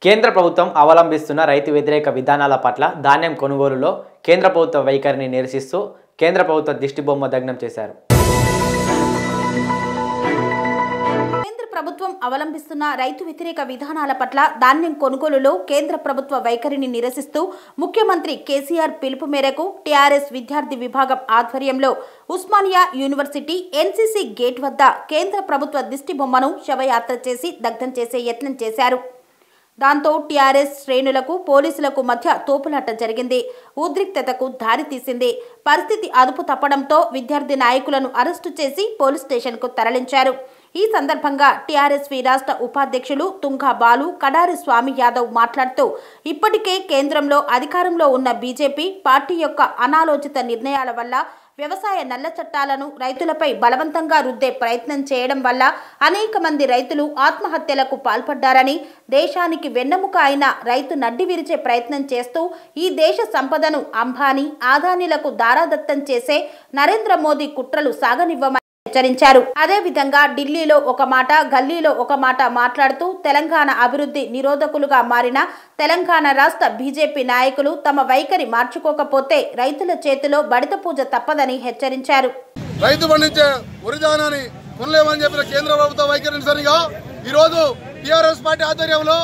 కేంద్ర ప్రభుత్వం అవలంబిస్తున్న రైతు వ్యతిరేక విధానాల పట్ల ధాన్యం కొనుగోలులో కేంద్ర ప్రభుత్వ వైఖరిని నిరసిస్తూ కేంద్ర ప్రభుత్వ దిష్టిబొమ్మ దగ్నం చేశారు కేంద్ర ప్రభుత్వం అవలంబిస్తున్న రైతు వ్యతిరేక విధానాల పట్ల ధాన్యం కొనుగోలులో కేంద్ర ప్రభుత్వ వైఖరిని నిరసిస్తూ ముఖ్యమంత్రి కేసీఆర్ పిలుపు మేరకు టీఆర్ఎస్ విద్యార్థి విభాగం ఆధ్వర్యంలో ఉస్మానియా యూనివర్సిటీ ఎన్సీసీ గేట్ వద్ద కేంద్ర ప్రభుత్వ దిష్టి బొమ్మను శవయాత్ర చేసి దగ్ధం చేసే యత్నం చేశారు దాంతో టీఆర్ఎస్ శ్రేణులకు పోలీసులకు మధ్య తోపులాట జరిగింది ఉద్రిక్తతకు దారితీసింది పరిస్థితి అదుపు తప్పడంతో విద్యార్థి నాయకులను అరెస్టు చేసి పోలీస్ స్టేషన్కు తరలించారు ఈ సందర్భంగా టీఆర్ఎస్వి రాష్ట్ర ఉపాధ్యక్షులు తుంగా బాలు కడారి స్వామి యాదవ్ మాట్లాడుతూ ఇప్పటికే కేంద్రంలో అధికారంలో ఉన్న బీజేపీ పార్టీ యొక్క అనాలోచిత నిర్ణయాల వల్ల వ్యవసాయ నల్ల చట్టాలను రైతులపై బలవంతంగా రుద్దే ప్రయత్నం చేయడం వల్ల అనేక మంది రైతులు ఆత్మహత్యలకు పాల్పడ్డారని దేశానికి వెన్నెముక అయిన రైతు నడ్డి విరిచే ప్రయత్నం చేస్తూ ఈ దేశ సంపదను అంబానీ ఆదానీలకు దారాదత్తం చేసే నరేంద్ర మోదీ కుట్రలు సాగనివ్వమని హెచ్చరించారు అదేవిధంగా ఢిల్లీలో ఒక మాట గల్లీలో ఒక మాట మాట్లాడుతూ తెలంగాణ అభివృద్ధి నిరోధకులుగా మారిన తెలంగాణ రాష్ట్ర బీజేపీ నాయకులు తమ వైఖరి మార్చుకోకపోతే రైతుల చేతిలో బడిత పూజ తప్పదని హెచ్చరించారు రైతు పండించే వరి ధాన్యాన్ని కొనలేమని చెప్పిన కేంద్ర ప్రభుత్వ వైఖరిని సరిగా ఈరోజు టీఆర్ఎస్ పార్టీ ఆధ్వర్యంలో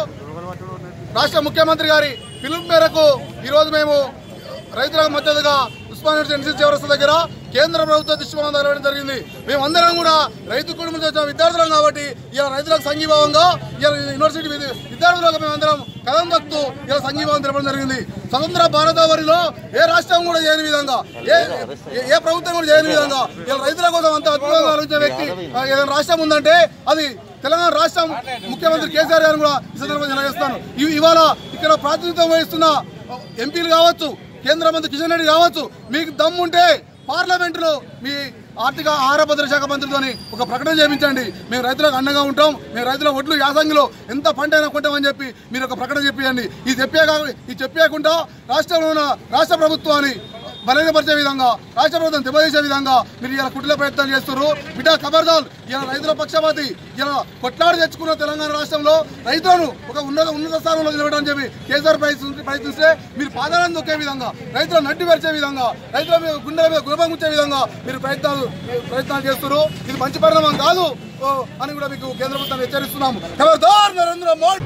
రాష్ట్ర ముఖ్యమంత్రి గారి పిలుపు మేరకు ఈరోజు మేము రైతులకు మద్దతుగా ఉస్మానియా ఎన్సీసీ చౌరస్తా దగ్గర కేంద్ర ప్రభుత్వ దృష్టికోణం తగలడం జరిగింది మేమందరం కూడా రైతు కుటుంబం నుంచి వచ్చిన విద్యార్థులం కాబట్టి ఇలా రైతులకు సంఘీభావంగా ఇలా యూనివర్సిటీ విద్య- విద్యార్థులకు మేమందరం కథం తొక్కుతూ ఇలా సంఘీభావం తెలపడం జరిగింది స్వతంత్ర భారతావరిలో ఏ రాష్ట్రం కూడా చేయని విధంగా ఏ ఏ- ఏ ప్రభుత్వం కూడా చేయని విధంగా ఇలా రైతుల కోసం అంత అద్భుతంగా ఆలోచించే వ్యక్తి ఆ, ఏదైనా రాష్ట్రం ఉందంటే అది తెలంగాణ రాష్ట్రం ముఖ్యమంత్రి కేసీఆర్ గారిని కూడా ఈ సందర్భంగా తెలియజేస్తాను ఇవి- ఇవాళ ఇక్కడ ప్రాతినిధ్యం వహిస్తున్న ఎంపీలు కావచ్చు కేంద్ర మంత్రి కిషన్ రెడ్డి కావచ్చు మీకు దమ్ముంటే పార్లమెంటులో మీ ఆర్థిక ఆహార భద్రత శాఖ మంత్రితోని ఒక ప్రకటన చేయించండి మేము రైతులకు అండగా ఉంటాం మేము రైతుల ఒడ్లు యాసంగిలో ఎంత పంట అయినా కొంటామని చెప్పి మీరు ఒక ప్రకటన చెప్పియండి ఇది చెప్పే కా- ఇది చెప్పేయకుండా రాష్ట్రంలో ఉన్న రాష్ట్ర ప్రభుత్వాన్ని బలహీనపరిచే విధంగా రాష్ట్ర ప్రభుత్వం దెబ్బతీసే విధంగా మీరు ఇలా కుట్ల ప్రయత్నాలు చేస్తున్నారు బిడ్డ ఖబర్దాల్ ఇలా రైతుల పక్షపాతి ఇలా కొట్లాడి తెచ్చుకున్న తెలంగాణ రాష్ట్రంలో రైతులను ఒక ఉన్నత ఉన్నత స్థానంలో నిలబడని చెప్పి కేసీఆర్ ప్రయత్నిస్తే ప్రయత్నిస్తే మీరు పాదాలను దొక్కే విధంగా రైతులను నడ్డి పరిచే విధంగా రైతుల మీద గుండెల మీద గుణభంగ ఉంచే విధంగా మీరు ప్రయత్నాలు ప్రయత్నాలు చేస్తున్నారు ఇది మంచి పరిణామం కాదు ఓ, అని కూడా మీకు కేంద్ర ప్రభుత్వం హెచ్చరిస్తున్నాము ఖబర్దార్ నరేంద్ర మోడీ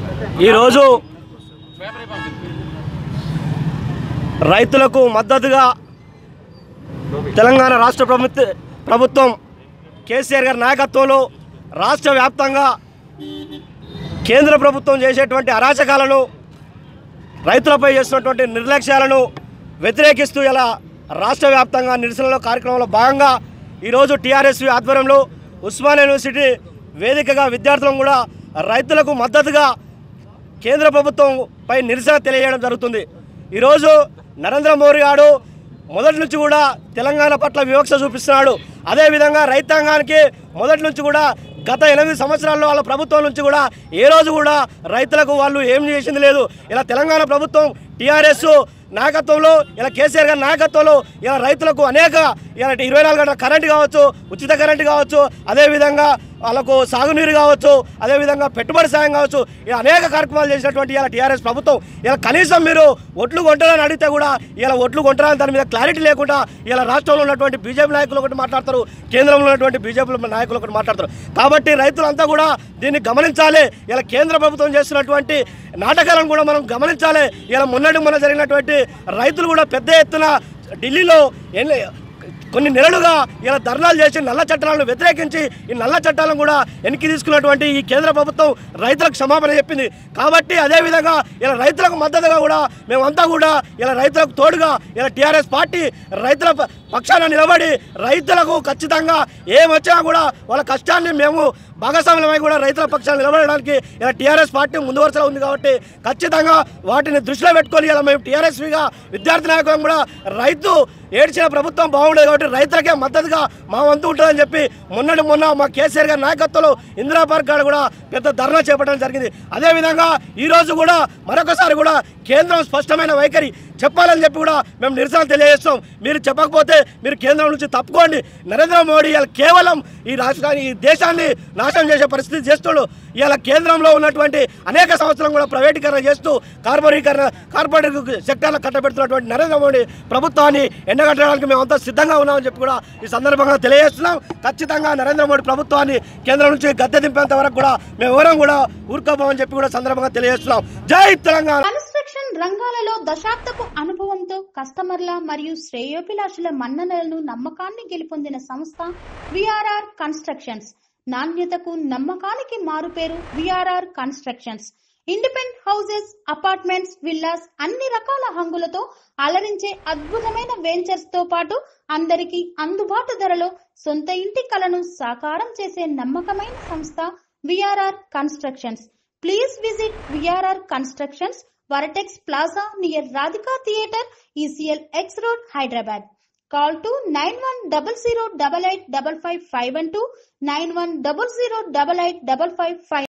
ఈరోజు రైతులకు మద్దతుగా తెలంగాణ రాష్ట్ర ప్రభుత్వ ప్రభుత్వం కేసీఆర్ గారి నాయకత్వంలో రాష్ట్ర వ్యాప్తంగా కేంద్ర ప్రభుత్వం చేసేటువంటి అరాచకాలను రైతులపై చేస్తున్నటువంటి నిర్లక్ష్యాలను వ్యతిరేకిస్తూ ఇలా రాష్ట్ర వ్యాప్తంగా నిరసనలో కార్యక్రమంలో భాగంగా ఈరోజు టీఆర్ఎస్ ఆధ్వర్యంలో ఉస్మాన్ యూనివర్సిటీ వేదికగా విద్యార్థులను కూడా రైతులకు మద్దతుగా కేంద్ర ప్రభుత్వం పై నిరసన తెలియజేయడం జరుగుతుంది ఈరోజు నరేంద్ర మోడీ గారు మొదటి నుంచి కూడా తెలంగాణ పట్ల వివక్ష చూపిస్తున్నాడు అదేవిధంగా రైతాంగానికి మొదటి నుంచి కూడా గత ఎనిమిది సంవత్సరాల్లో వాళ్ళ ప్రభుత్వం నుంచి కూడా ఏ రోజు కూడా రైతులకు వాళ్ళు ఏం చేసింది లేదు ఇలా తెలంగాణ ప్రభుత్వం టీఆర్ఎస్ నాయకత్వంలో ఇలా కేసీఆర్ గారి నాయకత్వంలో ఇలా రైతులకు అనేక ఇలా ఇరవై నాలుగు గంటల కరెంటు కావచ్చు ఉచిత కరెంటు కావచ్చు అదేవిధంగా వాళ్ళకు సాగునీరు కావచ్చు అదేవిధంగా పెట్టుబడి సాయం కావచ్చు ఇలా అనేక కార్యక్రమాలు చేసినటువంటి ఇలా టీఆర్ఎస్ ప్రభుత్వం ఇలా కనీసం మీరు ఒట్లు కొంటారని అడిగితే కూడా ఇలా ఒట్లు కొంటారని దాని మీద క్లారిటీ లేకుండా ఇలా రాష్ట్రంలో ఉన్నటువంటి బీజేపీ నాయకులు ఒకటి మాట్లాడతారు కేంద్రంలో ఉన్నటువంటి బీజేపీ నాయకులు ఒకటి మాట్లాడతారు కాబట్టి రైతులంతా కూడా దీన్ని గమనించాలి ఇలా కేంద్ర ప్రభుత్వం చేస్తున్నటువంటి నాటకాలను కూడా మనం గమనించాలి ఇలా మొన్నటి మొన్న జరిగినటువంటి రైతులు కూడా పెద్ద ఎత్తున ఢిల్లీలో ఎన్ని కొన్ని నెలలుగా ఇలా ధర్నాలు చేసి నల్ల చట్టాలను వ్యతిరేకించి ఈ నల్ల చట్టాలను కూడా వెనక్కి తీసుకున్నటువంటి ఈ కేంద్ర ప్రభుత్వం రైతులకు క్షమాపణ చెప్పింది కాబట్టి అదేవిధంగా ఇలా రైతులకు మద్దతుగా కూడా మేమంతా కూడా ఇలా రైతులకు తోడుగా ఇలా టీఆర్ఎస్ పార్టీ రైతుల ప- పక్షాన నిలబడి రైతులకు ఖచ్చితంగా ఏమొచ్చినా కూడా వాళ్ళ కష్టాన్ని మేము భాగస్వామ్యమై కూడా రైతుల పక్షాన్ని నిలబడడానికి ఇలా టీఆర్ఎస్ పార్టీ ముందు వరుసలో ఉంది కాబట్టి ఖచ్చితంగా వాటిని దృష్టిలో పెట్టుకొని ఇలా మేము టీఆర్ఎస్విగా విద్యార్థి నాయకులం కూడా రైతు ఏడ్చిన ప్రభుత్వం బాగుండేది కాబట్టి రైతులకే మద్దతుగా మా వంతు ఉంటుందని చెప్పి మొన్నటి మొన్న మా కేసీఆర్ గారి నాయకత్వంలో ఇందిరా పార్క్ కాడ కూడా పెద్ద ధర్నా చేపట్టడం జరిగింది అదేవిధంగా ఈ రోజు కూడా మరొకసారి కూడా కేంద్రం స్పష్టమైన వైఖరి చెప్పాలని చెప్పి కూడా మేము నిరసన తెలియజేస్తాం మీరు చెప్పకపోతే మీరు కేంద్రం నుంచి తప్పుకోండి నరేంద్ర మోడీ ఇవాళ కేవలం ఈ రాష్ట్రాన్ని ఈ దేశాన్ని నాశనం చేసే పరిస్థితి చేస్తుడు ఇవాళ కేంద్రంలో ఉన్నటువంటి అనేక సంవత్సరం కూడా ప్రైవేటీకరణ చేస్తూ కార్పొరేటీకరణ కార్పొరేట్ సెక్టార్లో కట్టబెడుతున్నటువంటి నరేంద్ర మోడీ ప్రభుత్వాన్ని ఎండగట్టడానికి మేమంతా సిద్ధంగా ఉన్నామని చెప్పి కూడా ఈ సందర్భంగా తెలియజేస్తున్నాం ఖచ్చితంగా నరేంద్ర మోడీ ప్రభుత్వాన్ని కేంద్రం నుంచి గద్దె దింపేంత వరకు కూడా మేము ఎవరం కూడా ఊరుకోపోమని చెప్పి కూడా సందర్భంగా తెలియజేస్తున్నాం జై తెలంగాణ కన్స్ట్రక్షన్ రంగాలలో దశాబ్దపు అనుభవంతో కస్టమర్ల మరియు శ్రేయోభిలాషుల మన్ననలను నమ్మకాన్ని గెలుపొందిన సంస్థ విఆర్ఆర్ కన్స్ట్రక్షన్స్ నాణ్యతకు నమ్మకానికి మారుపేరు VRR constructions independent houses apartments villas అన్ని రకాల హంగులతో అలరించే అద్భుతమైన వెంచర్స్ తో పాటు అందరికీ అందుబాటు ధరలో సొంత ఇంటి కలను సాకారం చేసే నమ్మకమైన సంస్థ VRR constructions please visit VRR constructions vertex plaza near Radhika theatre ECIL X road Hyderabad call two nine one double zero double eight double five five one two nine one double zero double eight double five five